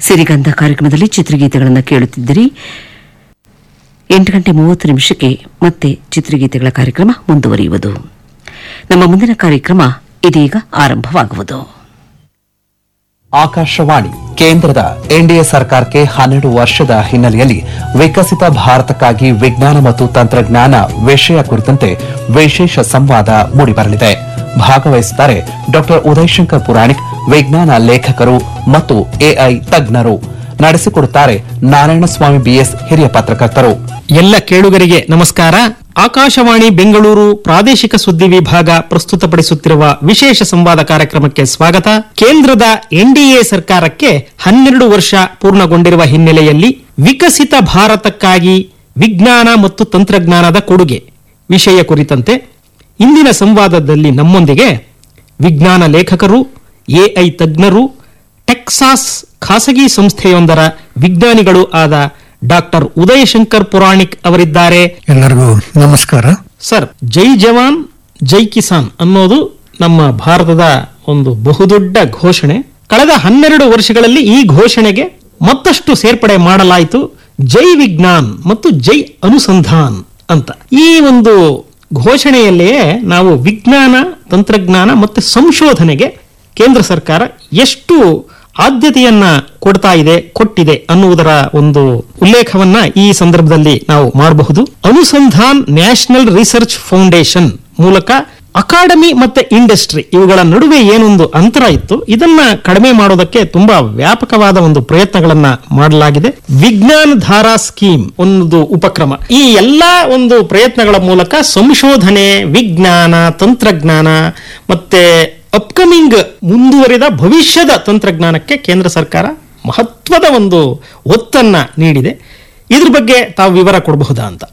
ಸಿರಿಗಂಧ ಕಾರ್ಯಕ್ರಮದಲ್ಲಿ ಚಿತ್ರಗೀತೆಗಳನ್ನು ಕೇಳುತ್ತಿದ್ದಿರಿ ಎಂಟು ಗಂಟೆ ಮೂವತ್ತು ನಿಮಿಷಕ್ಕೆ ಮತ್ತೆ ಚಿತ್ರಗೀತೆಗಳ ಕಾರ್ಯಕ್ರಮ ಮುಂದುವರಿಯುವುದು ನಮ್ಮ ಮುಂದಿನ ಕಾರ್ಯಕ್ರಮ ಇದೀಗ ಆರಂಭವಾಗುವುದು ಆಕಾಶವಾಣಿ ಕೇಂದ್ರದ ಎನ್ಡಿಎ ಸರ್ಕಾರಕ್ಕೆ ಹನ್ನೆರಡು ವರ್ಷದ ಹಿನ್ನೆಲೆಯಲ್ಲಿ ವಿಕಸಿತ ಭಾರತಕ್ಕಾಗಿ ವಿಜ್ಞಾನ ಮತ್ತು ತಂತ್ರಜ್ಞಾನ ವಿಷಯ ಕುರಿತಂತೆ ವಿಶೇಷ ಸಂವಾದ ಮೂಡಿಬರಲಿದೆ ಭಾಗವಹಿಸುತ್ತಾರೆ ಡಾಕ್ಟರ್ ಉದಯಶಂಕರ್ ಪುರಾಣಿಕ್ ವಿಜ್ಞಾನ ಲೇಖಕರು ಮತ್ತು ಎಐ ತಜ್ಞರು ನಡೆಸಿಕೊಡುತ್ತಾರೆ ನಾರಾಯಣಸ್ವಾಮಿ ಬಿಎಸ್ ಹಿರಿಯ ಪತ್ರಕರ್ತರು ಎಲ್ಲ ಕೇಳುಗರಿಗೆ ನಮಸ್ಕಾರ ಆಕಾಶವಾಣಿ ಬೆಂಗಳೂರು ಪ್ರಾದೇಶಿಕ ಸುದ್ದಿ ವಿಭಾಗ ಪ್ರಸ್ತುತಪಡಿಸುತ್ತಿರುವ ವಿಶೇಷ ಸಂವಾದ ಕಾರ್ಯಕ್ರಮಕ್ಕೆ ಸ್ವಾಗತ ಕೇಂದ್ರದ ಎನ್ಡಿಎ ಸರ್ಕಾರಕ್ಕೆ ಹನ್ನೆರಡು ವರ್ಷ ಪೂರ್ಣಗೊಂಡಿರುವ ಹಿನ್ನೆಲೆಯಲ್ಲಿ ವಿಕಸಿತ ಭಾರತಕ್ಕಾಗಿ ವಿಜ್ಞಾನ ಮತ್ತು ತಂತ್ರಜ್ಞಾನದ ಕೊಡುಗೆ ವಿಷಯ ಕುರಿತಂತೆ ಇಂದಿನ ಸಂವಾದದಲ್ಲಿ ನಮ್ಮೊಂದಿಗೆ ವಿಜ್ಞಾನ ಲೇಖಕರು ಎಐ ತಜ್ಞರು ಟೆಕ್ಸಾಸ್ ಖಾಸಗಿ ಸಂಸ್ಥೆಯೊಂದರ ವಿಜ್ಞಾನಿಗಳು ಆದ ಡಾಕ್ಟರ್ ಉದಯಶಂಕರ್ ಪುರಾಣಿಕ್ ಅವರಿದ್ದಾರೆ ಎಲ್ಲರಿಗೂ ನಮಸ್ಕಾರ ಸರ್ ಜೈ ಜವಾನ್ ಜೈ ಕಿಸಾನ್ ಅನ್ನೋದು ನಮ್ಮ ಭಾರತದ ಒಂದು ಬಹುದೊಡ್ಡ ಘೋಷಣೆ ಕಳೆದ ಹನ್ನೆರಡು ವರ್ಷಗಳಲ್ಲಿ ಈ ಘೋಷಣೆಗೆ ಮತ್ತಷ್ಟು ಸೇರ್ಪಡೆ ಮಾಡಲಾಯಿತು ಜೈ ವಿಜ್ಞಾನ್ ಮತ್ತು ಜೈ ಅನುಸಂಧಾನ್ ಅಂತ ಈ ಒಂದು ಘೋಷಣೆಯಲ್ಲಿಯೇ ನಾವು ವಿಜ್ಞಾನ ತಂತ್ರಜ್ಞಾನ ಮತ್ತು ಸಂಶೋಧನೆಗೆ ಕೇಂದ್ರ ಸರ್ಕಾರ ಎಷ್ಟು ಆದ್ಯತೆಯನ್ನ ಕೊಡ್ತಾ ಇದೆ ಕೊಟ್ಟಿದೆ ಅನ್ನುವುದರ ಒಂದು ಉಲ್ಲೇಖವನ್ನ ಈ ಸಂದರ್ಭದಲ್ಲಿ ನಾವು ಮಾಡಬಹುದು ಅನುಸಂಧಾನ್ ನ್ಯಾಷನಲ್ ರಿಸರ್ಚ್ ಫೌಂಡೇಶನ್ ಮೂಲಕ ಅಕಾಡೆಮಿ ಮತ್ತೆ ಇಂಡಸ್ಟ್ರಿ ಇವುಗಳ ನಡುವೆ ಏನೊಂದು ಅಂತರ ಇತ್ತು ಇದನ್ನ ಕಡಿಮೆ ಮಾಡೋದಕ್ಕೆ ತುಂಬಾ ವ್ಯಾಪಕವಾದ ಒಂದು ಪ್ರಯತ್ನಗಳನ್ನ ಮಾಡಲಾಗಿದೆ ವಿಜ್ಞಾನ ಧಾರಾ ಸ್ಕೀಮ್ ಒಂದು ಉಪಕ್ರಮ ಈ ಎಲ್ಲಾ ಒಂದು ಪ್ರಯತ್ನಗಳ ಮೂಲಕ ಸಂಶೋಧನೆ ವಿಜ್ಞಾನ ತಂತ್ರಜ್ಞಾನ ಮತ್ತೆ ಅಪ್ಕಮಿಂಗ್ ಮುಂದುವರಿದ ಭವಿಷ್ಯದ ತಂತ್ರಜ್ಞಾನಕ್ಕೆ ಕೇಂದ್ರ ಸರ್ಕಾರ ಮಹತ್ವದ ಒಂದು ಒತ್ತನ್ನ ನೀಡಿದೆ ಇದ್ರ ಬಗ್ಗೆ ತಾವು ವಿವರ ಕೊಡಬಹುದಾ ಅಂತ